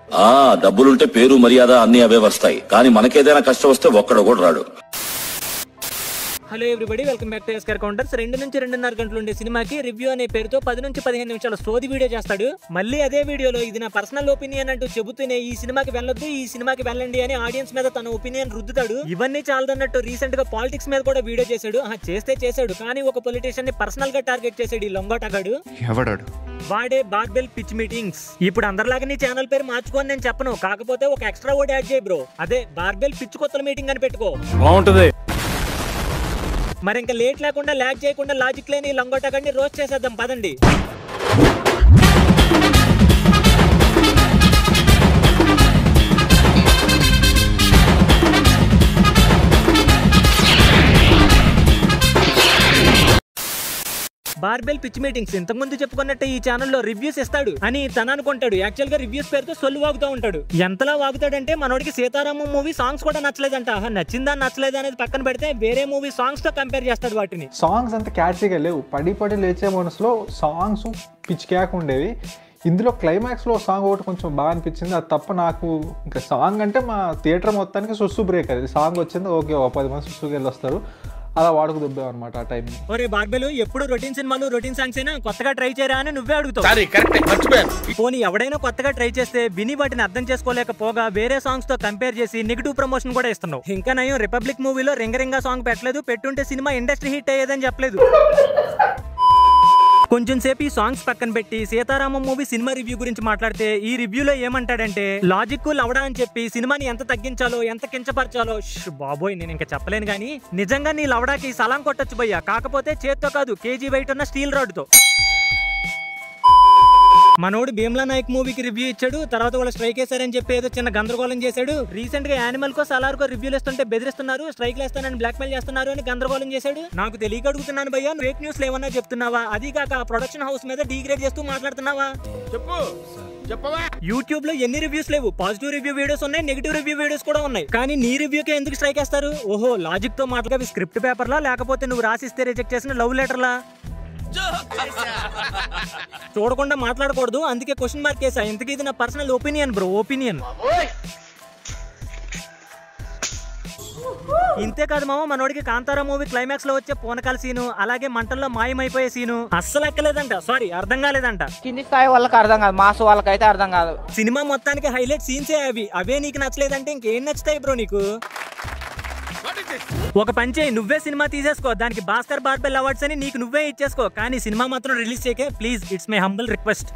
ఆ డబ్బులుంటే పేరు మర్యాద అన్ని అవే వస్తాయి కానీ మనకేదైనా కష్టం వస్తే ఒక్కడు కూడా రాడు hello everybody welcome back to ఎస్కర్ కౌంటర్స్ రెండు నుంచి రెండున్నర గంటలు ఉండే సినిమాకి రివ్యూ అనే పేరుతో పది నుంచి పదిహేను నిమిషాల సోది వీడియో చేస్తాడు మళ్ళీ అదే వీడియోలో ఇది నా పర్సనల్ ఒపీనియన్ అంటూ చెబుతూనే ఈ సినిమాకి వెళ్ళొద్దు ఈ సినిమాకి వెళ్ళండి అని ఆడియన్స్ మీద తన ఒపీనియన్ రుద్దుతాడు ఇవన్నీ చాలదన్నట్టు రీసెంట్ గా పాలిటిక్స్ మీద కూడా వీడియో చేశాడు ఆహా, చేస్తే చేశాడు కానీ ఒక పొలిటీషియన్ ని పర్సనల్ గా టార్గెట్ చేశాడు ఈ లొంగోటగాడు ఎవడాడు వాడే బార్బెల్ పిచ్ మీటింగ్స్ ఇప్పుడు అందరిలాగా నీ ఛానల్ పేరు మార్చుకొని నేను చెప్పను కాకపోతే ఒక ఎక్స్ట్రా వర్డ్ యాడ్ చేయి బ్రో అదే బార్బెల్ పిచ్ కొత్తల మీటింగ్ అని పెట్టుకో బాగుంటది మరి ఇంకా లేట్ లేకుండా ల్యాక్ చేయకుండా లాజిక్ లేని లంగోటగాడిని రోస్ట్ చేసేద్దాం పదండి బార్బెల్ పిచ్ మీటింగ్స్ ఇంతకుముందు చెప్పుకున్నట్టు ఈ ఛానల్లో రివ్యూస్ ఇస్తాడు అని తన అనుకుంటాడు యాక్చువల్ గా రివ్యూస్ పేరుతో సొల్లు వాగుతూ ఉంటాడు ఎంతలా వాగుతాడంటే మనోడికి సీతారామం మూవీ సాంగ్స్ కూడా నచ్చలేదంట ఆహా, నచ్చిందా నచ్చలేదా అనేది పక్కన పెడితే వేరే మూవీ సాంగ్స్ తో కంపేర్ చేస్తాడు వాటిని సాంగ్స్ అంత క్యాచీగా లేవు పడి పడి లేచే మనసులో సాంగ్స్ పిచ్ క్యాక్ ఉండేవి ఇందులో క్లైమాక్స్లో సాంగ్ ఒకటి కొంచెం బాగా అనిపించింది అది తప్ప నాకు ఇంకా సాంగ్ అంటే మా థియేటర్ మొత్తానికి సుస్సు బ్రేక్ అది సాంగ్ వచ్చింది ఓకే ఒక పది మంది సుస్సుకి వెళ్ళి వస్తారు అలా వాడుకు దుబ్బాం అనమాట ఆ టైంని ఒరే బార్బెలు ఎప్పుడు రొటీన్ సినిమాలు రొటీన్ సాంగ్స్ అయినా కొత్తగా ట్రై చేయరా అని నువ్వే అడుగుతావు సారీ కరెక్ట్ మర్చిపోయాను పోనీ ఎవడైనా కొత్తగా ట్రై చేస్తే విని వాటిని అర్థం చేసుకోలేకపోగా వేరే సాంగ్స్ తో కంపేర్ చేసి నెగిటివ్ ప్రమోషన్ కూడా ఇస్తున్నావు ఇంకా నయం రిపబ్లిక్ మూవీలో రింగరింగా సాంగ్ పెట్టలేదు పెట్టుంటే సినిమా ఇండస్ట్రీ హిట్ అయ్యేదని చెప్పలేదు కొంచెం సేపు ఈ సాంగ్స్ పక్కన పెట్టి సీతారామం మూవీ సినిమా రివ్యూ గురించి మాట్లాడితే ఈ రివ్యూలో ఏమంటాడంటే లాజిక్ లవడా అని చెప్పి సినిమాని ఎంత తగ్గించాలో ఎంత కించపరచాలో ష్ బాబోయ్ నేను ఇంకా చెప్పలేను కానీ నిజంగా నీ లవడాకి సలాం కొట్టొచ్చు భయ్యా కాకపోతే చేత్తో కాదు కేజీ వెయిట్ ఉన్న స్టీల్ రాడ్తో మనోడు భీమ్లా నాయక్ మూవీకి రివ్యూ ఇచ్చాడు తర్వాత వాళ్ళు స్ట్రైక్ వేశారని చెప్పి ఏదో చిన్న గందరగోళం చేశాడు రీసెంట్ గా యానిమల్ కో సలార్కో రివ్యూలు ఇస్తుంటే బెదిరిస్తున్నారు స్ట్రైక్ వేస్తానని బ్లాక్ మెయిల్ చేస్తున్నారు అని గందరగోళం చేశాడు నాకు తెలియక అడుగుతున్నాను భయ్యా ఫేక్ న్యూస్ ఏమన్నా చెప్తున్నావా అది కాక ప్రొడక్షన్ హౌస్ మీద డిగ్రేడ్ చేస్తూ మాట్లాడుతున్నావా చెప్పు చెప్పవా యూట్యూబ్ లో ఎన్ని రివ్యూస్ లేవు పాజిటివ్ రివ్యూ వీడియోస్ ఉన్నాయి నెగిటివ్ రివ్యూ వీడియోస్ కూడా ఉన్నాయి కానీ నీ రివ్యూకే ఎందుకు స్ట్రైక్ వేస్తారు ఓహో లాజిక్ తో మాటగా స్క్రిప్ట్ పేపర్లా లేకపోతే నువ్వు రాసిస్తే రిజెక్ట్ చేసిన లవ్ లెటర్లా చూడకుండా మాట్లాడకూడదు అందుకే క్వశ్చన్ మార్క్ వేసా ఇంతకీ ఇది నా పర్సనల్ ఒపీనియన్ బ్రో ఒపీనియన్ ఇంతే కాదు మామ మనోడికి కాంతారా మూవీ క్లైమాక్స్ లో వచ్చే పూనకాల సీను అలాగే మంటల్లో మాయమైపోయే సీను అస్సలు ఎక్కలేదంట సారీ అర్థం కాలేదంట కింది స్థాయి వాళ్ళకి అర్థం కాదు మాస్ వాళ్ళకైతే అర్థం కాదు సినిమా మొత్తానికి హైలైట్ సీన్సే అవి అవే నీకు నచ్చలేదంటే ఇంకేం నచ్చుతాయి బ్రో నీకు ఒక పని చేయి నువ్వే సినిమా తీసేసుకో దానికి భాస్కర్ బార్బెల్ అవార్డ్స్ అని నీకు నువ్వే ఇచ్చేసుకో కానీ సినిమా మాత్రం రిలీజ్ చేయకే please it's my humble request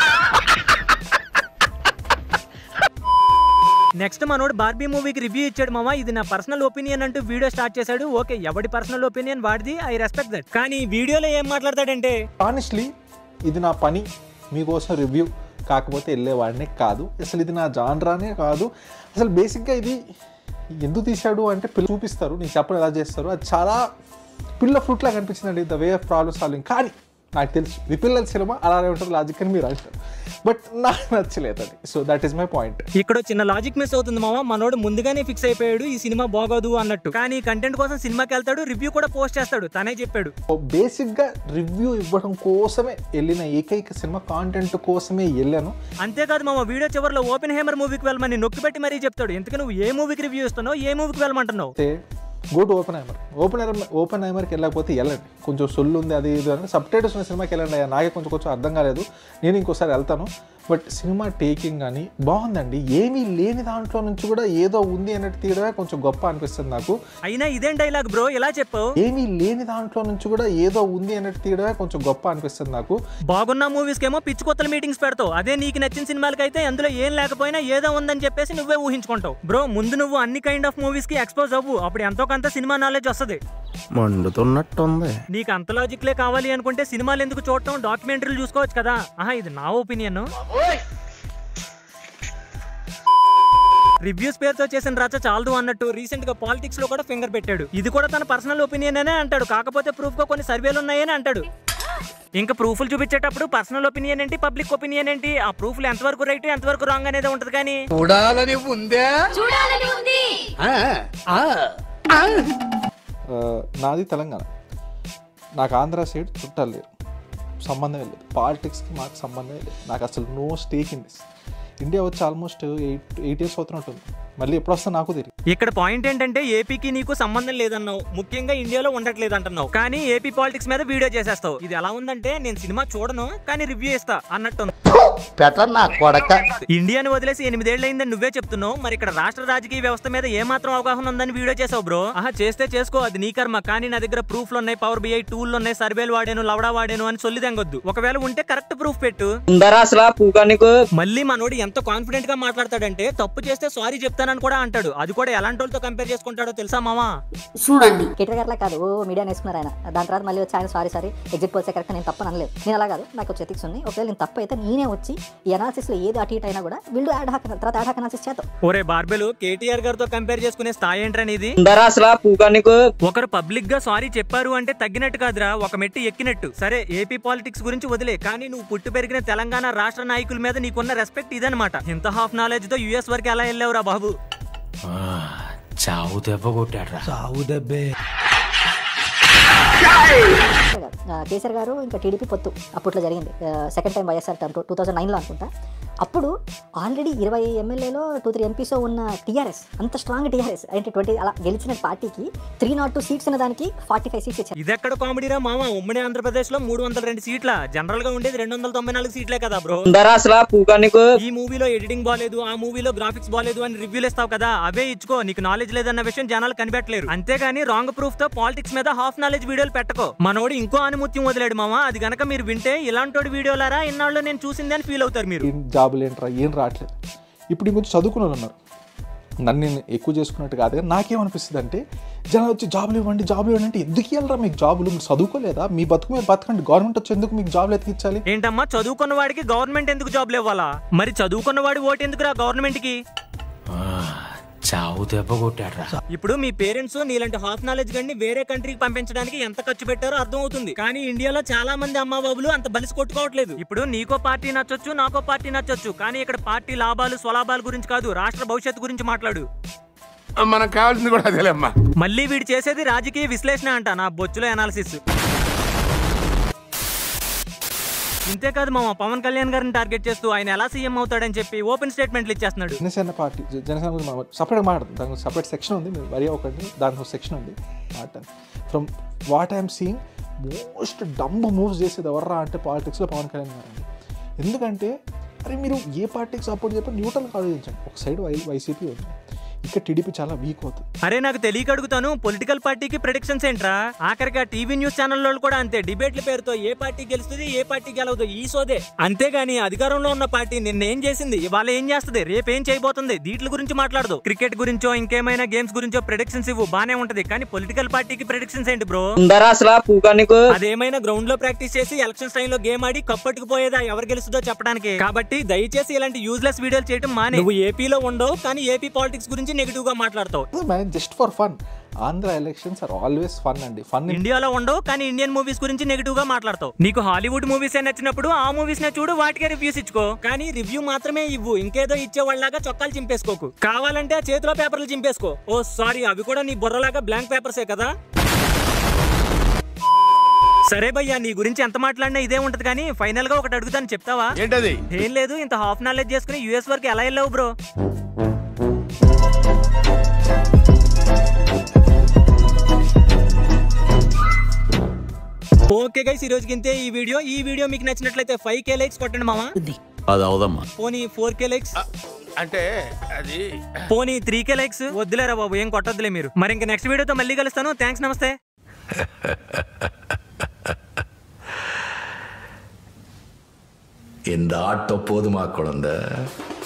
next మనోడు బార్బీ మూవీకి రివ్యూ ఇచ్చాడు మామ ఇది నా పర్సనల్ ఒపీనియన్ అంటూ వీడియో స్టార్ట్ చేశాడు ఓకే ఎవడి పర్సనల్ ఒపీనియన్ వాడిది ఐ రెస్పెక్ట్ దట్ కానీ వీడియోలో ఏం మాట్లాడతాడంటే ఆనెస్ట్లీ ఇది నా పని మీకోసం రివ్యూ కాకపోతే వెళ్ళేవాడినే కాదు అసలు ఇది నా జాన్రానే కాదు అసలు బేసిక్గా ఇది ఎందుకు తీశాడు అంటే పిల్ల చూపిస్తారు నేను చెప్పడం ఎలా చేస్తారు అది చాలా పిల్ల ఫ్రూట్ లాగా అనిపించిందండి the way of problem solving కానీ నాకు తెలుసు విపిల్లల సినిమా అలానే ఉంటుంది లాజిక్ అని మీరు అంటారు బట్ నాకు నచ్చలేదు అది so that is my point ఇక్కడ చిన్న లాజిక్ మిస్ అవుతుంది మామ మనోడు ముందుగానే ఫిక్స్ అయిపోయాడు ఈ సినిమా బాగోదు అన్నట్టు కానీ కంటెంట్ కోసం సినిమాకి వెళ్తాడు రివ్యూ కూడా పోస్ట్ చేస్తాడు తనే చెప్పాడు బేసిక్గా రివ్యూ ఇవ్వడం కోసమే వెళ్ళిన ఏకైక సినిమా కాంటెంట్ కోసమే వెళ్ళాను అంతేకాదు మామ వీడియో చివరిలో ఓపెన్ హేమర్ మూవీకి వెళ్ళమని నొక్కి పెట్టి మరీ చెప్తాడు ఎందుకు నువ్వు ఏ మూవీకి రివ్యూ ఇస్తున్నావు ఏ మూవీకి వెళ్ళమంటున్నావు అయితే గో టు ఓపెన్ ఐమర్ ఓపెన్ ఓపెన్ ఐమర్కి వెళ్ళకపోతే వెళ్ళండి కొంచెం సొల్లు ఉంది అది ఇది అని సబ్ టైటిల్స్ ఉన్న సినిమాకి వెళ్ళండి అయ్యా నాకే కొంచెం కొంచెం అర్థం కాలేదు నేను ఇంకోసారి వెళ్తాను బట్ సినిమా టేకింగ్ కానీ బాగుందండి ఏమీ లేని దాంట్లో నుంచి కూడా ఏదో ఉంది అన్నట్టు తీయడమే కొంచెం గొప్ప అనిపిస్తుంది నాకు అయినా ఇదేం డైలాగ్ బ్రో ఇలా చెప్పావు ఏమీ లేని దాంట్లో నుంచి కూడా ఏదో ఉంది అన్నట్టు తీయడమే కొంచెం గొప్ప అనిపిస్తుంది నాకు బాగున్న మూవీస్ కేమో పిచ్చి కొత్తల మీటింగ్స్ పెడతావు అదే నీకు నచ్చిన సినిమాలకైతే అందులో ఏం లేకపోయినా ఏదో ఉందని చెప్పేసి నువ్వే ఊహించుకుంటావు బ్రో ముందు నువ్వు అన్ని కైండ్ ఆఫ్ మూవీస్ కి ఎక్స్పోజ్ అవ్వు అప్పుడు ఎంతో కొంత సినిమా నాలెడ్జ్ వస్తుంది మండుతున్నట్టుంది నీకు అంత లాజిక్లే కావాలి అనుకుంటే సినిమాలు ఎందుకు చూడటం డాక్యుమెంటరీలు చూసుకోవచ్చు కదా ఆహా ఇది నా ఒపీనియన్ రివ్యూస్ పేరుతో చేసిన రచ్చ చాలదు అన్నట్టు రీసెంట్ గా పాలిటిక్స్ లో కూడా ఫింగర్ పెట్టాడు ఇది కూడా తన పర్సనల్ ఒపీనియన్ అనే అంటాడు కాకపోతే ప్రూఫ్ గా కొన్ని సర్వేలు ఉన్నాయని అంటాడు ఇంకా ప్రూఫ్లు చూపించేటప్పుడు పర్సనల్ ఒపీనియన్ ఏంటి పబ్లిక్ ఒపీనియన్ ఏంటి ఆ ప్రూఫ్లు ఎంతవరకు రైట్ ఎంతవరకు రాంగ్ అనేది ఉంటది కానీ చూడాలని ఉందా చూడాలని ఉంది ఆ, ఆ. ఆ, నాది తెలంగాణ నాకు ఆంధ్ర సైడ్ చుట్టాలు లేరు సంబంధం లేదు పాలిటిక్స్కి మాకు సంబంధం లేదు నాకు అసలు no stake in this India వచ్చి ఆల్మోస్ట్ ఎయిట్ ఎయిట్ ఇయర్స్ అవుతున్నట్టుంది మళ్ళీ ఎప్పుడు వస్తా నాకు తెలియదు ఇక్కడ పాయింట్ ఏంటంటే ఏపీకి నీకు సంబంధం లేదన్నావు ముఖ్యంగా ఇండియాలో ఉండట్లేదు అంటున్నావు కానీ ఏపీ పాలిటిక్స్ మీద వీడియో చేసేస్తావు ఇది ఎలా ఉందంటే నేను సినిమా చూడను కానీ రివ్యూ ఇస్తా అన్నట్టు పెట నా కొడక ఇండియాని వదిలేసి ఎనిమిదేళ్ళు అయిందని నువ్వే చెప్తున్నావు మరి ఇక్కడ రాష్ట్ర రాజకీయ వ్యవస్థ మీద ఏ మాత్రం అవగాహన ఉందని వీడియో చేసావు బ్రో ఆహా చేస్తే చేసుకో అది నీ కర్మ కానీ నా దగ్గర ప్రూఫ్లు ఉన్నాయి పవర్ బిఐ టూల్ ఉన్నాయి సర్వేలు వాడాను లవడా వాడాను అని సొల్లి తెంగొద్దు ఒకవేళ ఉంటే కరెక్ట్ ప్రూఫ్ పెట్టు మళ్ళీ మనోడు ఎంత కాన్ఫిడెంట్ గా మాట్లాడతాడంటే తప్పు చేస్తే సారీ చెప్తానని కూడా అంటాడు అది కూడా ఎలాంటి వాళ్ళతో కంపేర్ చేసుకుంటాడో తెలుసా మామా కేటీఆర్ గారిలా కాదు ఓ మీడియా వేసుకున్నారు ఆయన దాని తర్వాత మళ్ళీ వచ్చి ఆయన సారీ సారీ ఎగ్జిట్ పోల్సే కరెక్ట్ నేను తప్పని అనలేదు నేను అలా కాదు నాకు వచ్చి ఎథిక్స్ ఉన్నాయి ఒకవేళ నేను తప్పు అయితే నేనే వచ్చి ఈ అనాలిసిస్ లో ఏది అటు ఇటు అయినా కూడా వీళ్ళు యాడ్ హాక్ తర్వాత యాడ్ హాక్ అనాలిసిస్ చేద్దాం ఒరే బార్బెలు కేటీఆర్ గారితో కంపేర్ చేసుకునే స్థాయి ఏంటనేది ఒకరు పబ్లిక్ గా సారీ చెప్పారు అంటే తగ్గినట్టు కాదురా ఒక మెట్టి ఎక్కినట్టు సరే ఏపీ పాలిటిక్స్ గురించి వదిలే కానీ నువ్వు పుట్టి పెరిగిన తెలంగాణ రాష్ట్ర నాయకుల మీద నీకున్న రెస్పెక్ట్ ఇదనమాట ఇంత హాఫ్ నాలెడ్జ్ తో యుఎస్ వరకు ఎలా వెళ్ళావురా బాబు చావు దెబ్బ కొట్టాడ్రా ఆ, కేసీఆర్ గారు ఇంకా టీడీపీ పొత్తు అప్పట్లో జరిగింది second time YSR term two thousand నైన్లో అనుకుంటా అప్పుడు ఆల్రెడీ ఇరవై ఎమ్మెల్యేలో టూ త్రీ ఎంపీస్ ఉన్న టీఆర్ఎస్ అంత స్ట్రాంగ్ టీఆర్ఎస్ అంటే ట్వంటీ అలా గెలిచిన పార్టీకి త్రీ నాట్ టూ సీట్స్ ఉన్న దానికి ఫార్టీ ఫైవ్ సీట్స్ ఇచ్చారు ఇదెక్కడ కామెడీరా మామ ఉమ్మడి ఆంధ్రప్రదేశ్ లో మూడు వందల రెండు సీట్ల జనరల్ గా ఉండేది రెండు వందల తొంభై నాలుగు సీట్లే కదా బ్రో ఈ మూవీలో ఎడిటింగ్ బాలేదు ఆ మూవీలో గ్రాఫిక్స్ బాలేదు అని రివ్యూలు ఇస్తావు కదా అవే ఇచ్చుకో నీకు నాలెడ్జ్ లేదన్న విషయం జనాలు కనిపెట్టలేరు అంతేగాని రాంగ్ ప్రూఫ్ తో పాలిటిక్స్ మీద హాఫ్ నాలెడ్జ్ వీడియోలు పెట్టుకో మనోడు ఇంకో అనుమత్యం వదిలాడు మామ అది గనక మీరు వింటే ఇలాంటి వీడియోలారా ఇన్నాళ్ళు నేను చూసింది అని ఫీల్ అవుతారు మీరు ఏం జాబులు ఏంట్రా ఏం రావట్లేదు ఇప్పుడు ఇంకొంచెం చదువుకున్న వాళ్ళు ఉన్నారు నన్ను నేను ఎక్కువ చేసుకున్నట్టు కాదు కానీ నాకేమనిపిస్తుంది అంటే జనాలు వచ్చి జాబులు ఇవ్వండి జాబులు ఇవ్వండి అంటే ఎందుకు ఇవ్వాలరా మీకు జాబులు మీరు చదువుకోలేదా మీ బతుకు మీద బతకండి గవర్నమెంట్ వచ్చి ఎందుకు మీకు జాబులు ఎత్తికించాలి ఏంటమ్మా చదువుకున్న వాడికి గవర్నమెంట్ ఎందుకు జాబ్లు ఇవ్వాలా మరి చదువుకున్న వాడి ఓటు ఎందుకురా గవర్నమెంట్ కి చావు దెబ్బ కొట్టాడ్రా ఇప్పుడు మీ పేరెంట్స్ నీలాంటి హాఫ్ నాలెడ్జ్ గండి వేరే కంట్రీకి పంపించడానికి ఎంత ఖర్చు పెట్టారో అర్థం అవుతుంది కానీ ఇండియాలో చాలా మంది అమ్మ బాబులు అంత బలిసి కొట్టుకోవట్లేదు ఇప్పుడు నీకో పార్టీ నచ్చొచ్చు నాకో పార్టీ నచ్చొచ్చు కానీ ఇక్కడ పార్టీ లాభాలు స్వలాభాల గురించి కాదు రాష్ట్ర భవిష్యత్తు గురించి మాట్లాడు మనకు కావాల్సింది కూడా అదేలేమ్మా మళ్ళీ వీడు చేసేది రాజకీయ విశ్లేషణ అంట నా బొచ్చులో అనాలిసిస్ ఇంతే కాదు మామ పవన్ కళ్యాణ్ గారిని టార్గెట్ చేస్తూ ఆయన ఎలా సీఎం అవుతాడని చెప్పి ఓపెన్ స్టేట్మెంట్లు ఇచ్చేస్తున్నాడు జనసేన పార్టీ జ- జనసేన గురించి మనం సపరేట్గా మాట్లాడదాం దానికి సపరేట్ సెక్షన్ ఉంది మీరు వరి ఒకటి దానికి ఒక సెక్షన్ ఉంది మాట్లాడు from what I'm seeing most dumb moves చేసేది ఎవర్రా అంటే పాలిటిక్స్లో పవన్ కళ్యాణ్ గారు అండి ఎందుకంటే అరే మీరు ఏ పార్టీకి సపోర్ట్ చెప్పి న్యూట్రల్ ఆలోచించండి ఒక సైడ్ వై వైసీపీ ఉంది ఇక్కడ టీడీపీ చాలా వీక్ అవుతుంది అరే నాకు తెలియక అడుగుతాను పొలిటికల్ పార్టీకి ప్రిడిక్షన్స్ ఏంట్రా ఆఖరిగా టీవీ న్యూస్ ఛానల్ వాళ్ళు కూడా అంతే డిబేట్ల పేరుతో ఏ పార్టీ గెలుస్తుంది ఏ పార్టీ గెలవదు ఈ సోదే అంతేగాని అధికారంలో ఉన్న పార్టీ నిన్న ఏం చేసింది ఇవాళ ఏం చేస్తుంది రేపు ఏం చేయబోతుంది వీటి గురించి మాట్లాడదు క్రికెట్ గురించో ఇంకేమైనా గేమ్స్ గురించో ప్రిడిక్షన్స్ ఇవ్వు బానే ఉంటది కానీ పొలిటికల్ పార్టీకి ప్రిడిక్షన్స్ ఏంటి బ్రో అదేమైనా గ్రౌండ్ లో ప్రాక్టీస్ చేసి ఎలక్షన్స్ టైంలో గేమ్ ఆడి కప్పట్టుకుపోయేదా ఎవరు గెలుస్తుందో చెప్పడానికి కాబట్టి దయచేసి ఇలాంటి యూజ్లెస్ వీడియోలు చేయడం మానే నువ్వు ఏపీలో ఉండవు కానీ ఏపీ పాలిటిక్స్ గురించి నెగిటివ్ గా మాట్లాడతావు man just for fun Andhra elections are always fun అండి ఫన్ ఇండియాలో ఉండవు కానీ ఇండియన్ మూవీస్ గురించి నెగిటివ్ గా మాట్లాడతావు నీకు హాలీవుడ్ మూవీస్ నచ్చినప్పుడు ఆ మూవీస్ నే చూడు వాటికే రివ్యూస్ ఇచ్చుకో కానీ రివ్యూ మాత్రమే ఇవ్వు ఇంకేదో ఇచ్చేవాళ్ళలాగా చొక్కాలు చింపేసుకోకు కావాలంటే ఆ చేతిలో పేపర్లు చింపేసుకో ఓ సారీ అవి కూడా నీ బుర్రలాగా బ్లాంక్ పేపర్సే కదా సరే భయ్యా నీ గురించి ఎంత మాట్లాడినా ఇదే ఉంటది కానీ ఫైనల్ గా ఒకటి అడుగుతాను చెప్తావా ఏంటది ఏం లేదు ఇంత హాఫ్ నాలెడ్జ్ చేసుకుని యూఎస్ వరకు ఎలా వెళ్ళావు బ్రో ఓకే గైస్ ఈ రోజుకి ఇంతే ఈ వీడియో ఈ వీడియో మీకు నచ్చినట్లయితే ఫైవ్ కే లైక్స్ కొట్టండి మామా అది అవదమ్మా పోనీ ఫోర్ కే లైక్స్ అంటే అది పోనీ త్రీ కే లైక్స్ వద్దులేరా బాబు ఏం కొట్టొద్దులే మీరు మరి ఇంకా నెక్స్ట్ వీడియోతో మళ్ళీ కలుస్తాను థ్యాంక్స్ నమస్తే இந்த ஆட்டோ போதுமா குழந்தை